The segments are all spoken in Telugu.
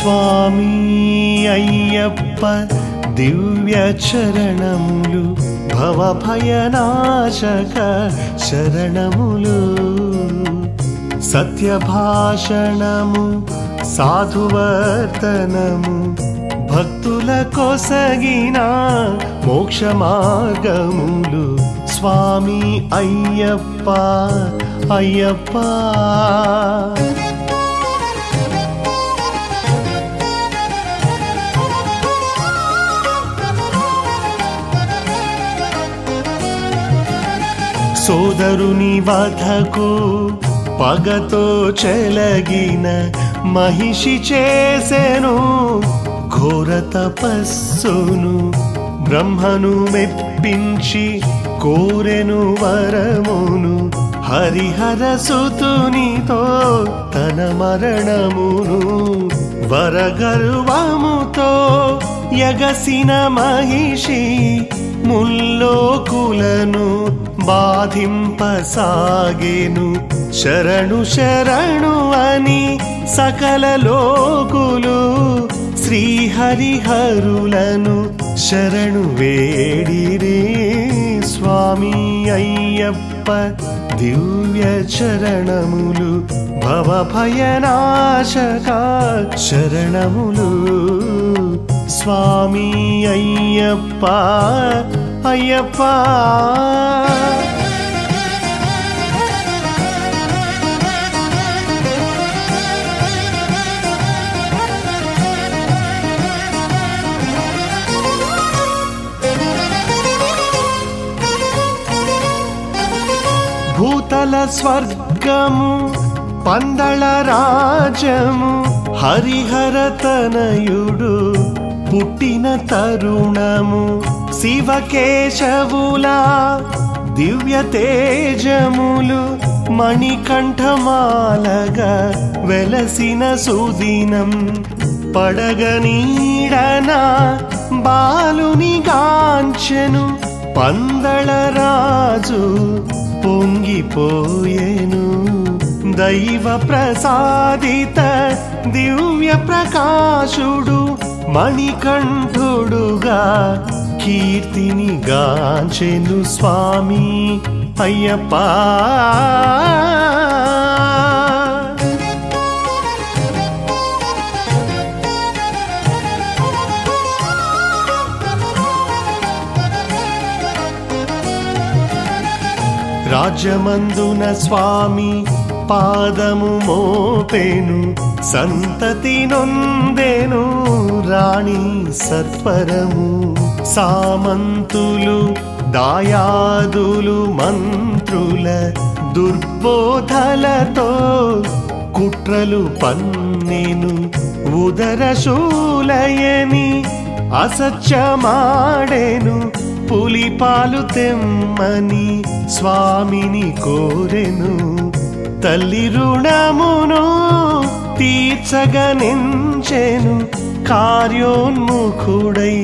స్వామి అయ్యప్ప దివ్య చరణములు భవభయనాశక శరణములు సత్యభాషణము సాధువర్తనము భక్తుల కొసగిన మోక్ష మార్గములు స్వామి అయ్యప్ప అయ్యప్ప సోదరుని వధకు పగతో చెలగిన మహిషి చేసెను ఘోర తపస్సును బ్రహ్మను మెప్పించి కోరెను వరమును హరిహర సుతునితో తన మరణమును వరగర్వముతో ఎగసిన మహిషి ముల్లోకులను బాధింపసాగేను శరణు శరణు అని సకల లోకులు శ్రీహరిహరులను శరణు వేడిరే స్వామి అయ్యప్ప దివ్య చరణములు భవభయనాశక శరణములు స్వామి అయ్యప్ప అయ్యప్ప భూతల స్వర్గము పందళ రాజము హరిహర తనయుడు పుట్టిన తరుణము శివకేశవుల దివ్య తేజములు మణికంఠమాలగా వెలసిన సుదినం పడగనీడన బాలుని గాంచెను పందళరాజు పొంగిపోయేను దైవ ప్రసాదిత దివ్య ప్రకాశుడు మణికంఠుడుగా కీర్తిని గాంచెను స్వామి అయ్యప్ప రాజమందున స్వామి పాదము మోపేను సంతతి నొందేను రాణి సత్వరము సామంతులు దాయాదులు మంత్రుల దుర్బోధలతో కుట్రలు పన్నెను ఉదరశూలయని అసత్యమాడేను పులిపాలు తెమ్మని స్వామిని కోరెను తల్లి రుణమును తీర్చగనించెను కార్యోన్ముఖుడై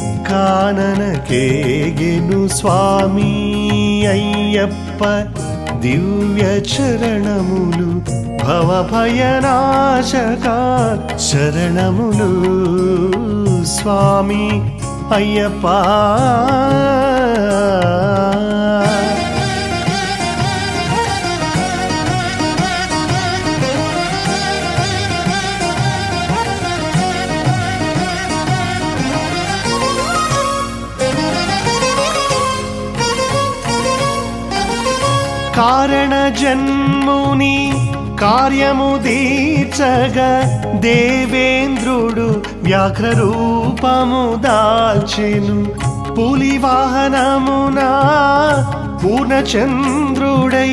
కాననకేగెను స్వామి అయ్యప్ప దివ్య చరణములు భవభయనాశక శరణములు స్వామి అయ్యప్ప కారణ జన్ముని కార్యము దీర్చగ దేవేంద్రుడు వ్యాఘ్ర రూపము దాల్చెను పులి వాహనమున పూర్ణచంద్రుడై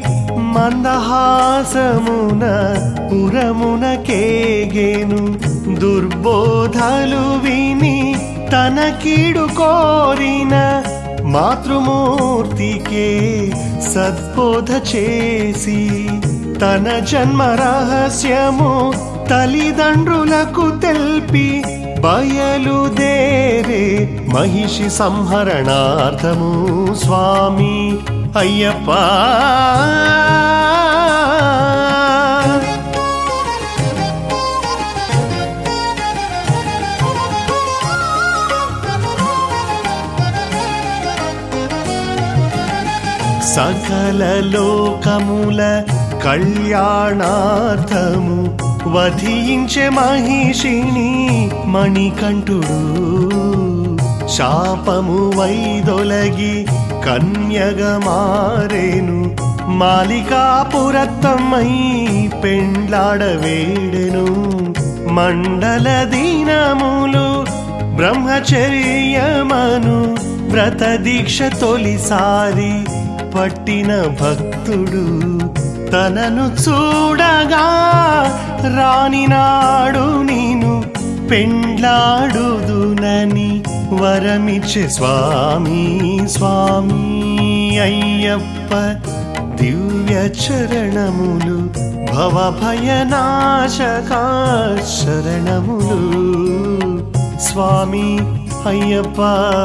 మందహాసమున పురమున కేగేను దుర్బోధలు విని తన కీడు కోరిన మాతృమూర్తికే సద్బోధ చేసి తన జన్మ రహస్యము తల్లిదండ్రులకు తెల్పి బయలుదేరే మహిషి సంహరణార్థము స్వామి అయ్యప్ప సకల లోకముల కళ్యాణార్థము వధించే మహిషిని మణికంఠుడు శాపము వైదొలగి కన్యగా మారేను మాలికాపురత్తమై పెండ్లాడవేడెను మండల దీనములు బ్రహ్మచర్యమను వ్రత దీక్ష తొలిసారి పట్టిన భక్తుడు తనను చూడగా రానినాడు నేను పెండ్లాడుదునని వరమిచ్చే స్వామి స్వామి అయ్యప్ప దివ్య చరణములు భవ భయనాశక శరణములు స్వామి అయ్యప్ప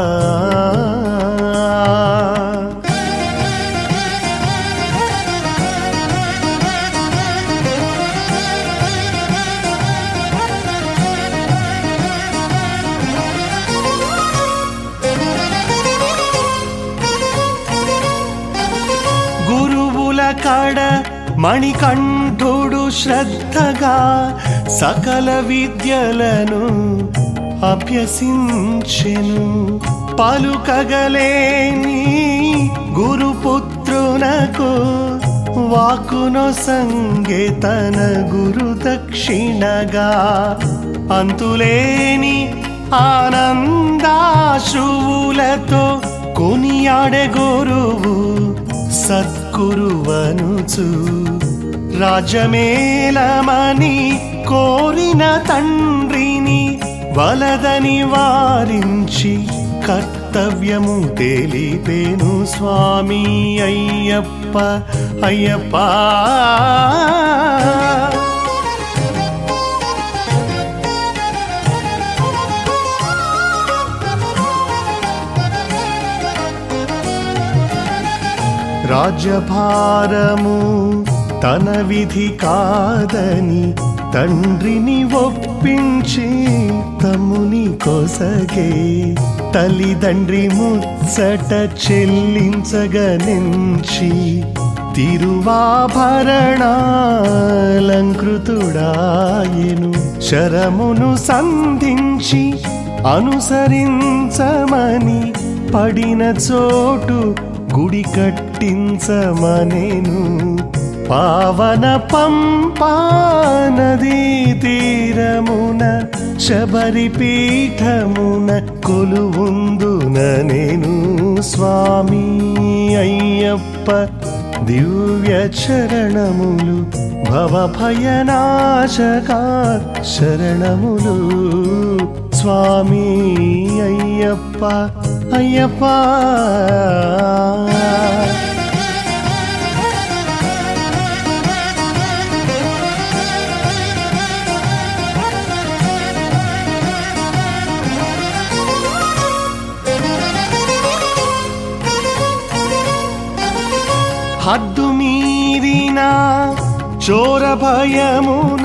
గురువుల కడ మణికంఠుడు శ్రద్ధగా సకల విద్యలను అభ్యసించెను పలుకగలేని గురుపుత్రునకు వాకును సంగేతన గురు దక్షిణగా అంతులేని ఆనందాశ్రువులతో కొనియాడే గురువు సద్గురువనుచు రాజమేలమని కోరిన తండ్రిని వలదని వారించి కర్తవ్యము తెలిపేను స్వామి అయ్యప్ప అయ్యప్ప రాజ్యభారము తన విధి కాదని తండ్రిని ఒప్పించి తమ్ముని కొసగే తల్లిదండ్రి ముచ్చట చెల్లించగనించి తిరువాభరణాలంకృతుడాయెను శరమును సంధించి అనుసరించమని పడిన చోటు గుడి కట్టించమనేను పావన పంపా నదీ తీరమున శబరి పీఠమున కొలువుందున నేను స్వామి అయ్యప్ప దివ్య చరణములు భవ భయనాశక శరణములు స్వామి అయ్యప్ప అయ్యప్ప హద్దు మీరిన చోర భయమున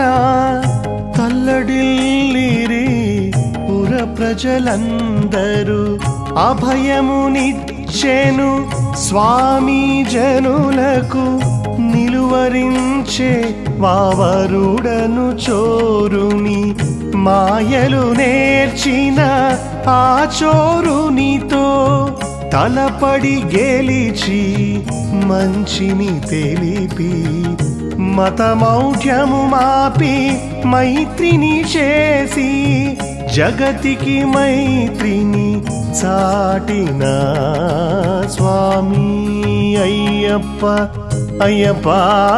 తల్లడిల్లిరి పుర ప్రజలందరూ అభయమునిచ్చెను స్వామి జనులకు నిలువరించే వావరుడను చోరుని మాయలు నేర్చిన ఆ చోరునితో తలపడి గెలిచి మంచిని తెలిపి మతమౌఢ్యము మాపి మైత్రిని చేసి జగతికి మైత్రిని చాటిన స్వామి అయ్యప్ప అయ్యప్ప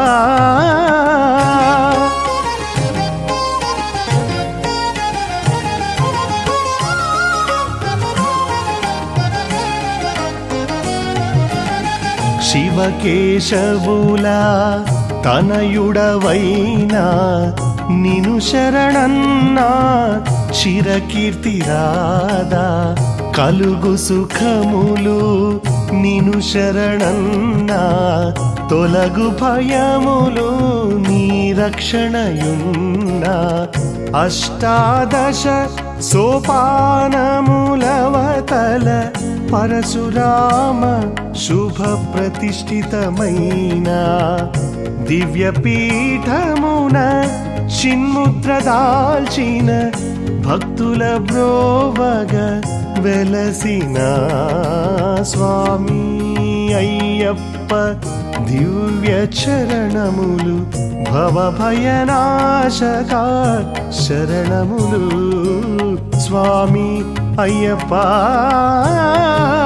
శివకేశవుల తనయుడవైనా నిను శరణన్నా చిరకీర్తి రాదా కలుగు సుఖములు నిను శరణన్నా తొలగు భయములు నీ రక్షణయున్నా అష్టాదశ సోపానములవతల పరశురామ శుభ ప్రతిష్ఠితమైన దివ్యపీఠమున చిన్ముద్ర దాల్చిన భక్తుల బ్రోవగ వెలసిన స్వామి అయ్యప్ప దివ్య చరణములు భవభయనాశక శరణములు స్వామి అయ్యప్ప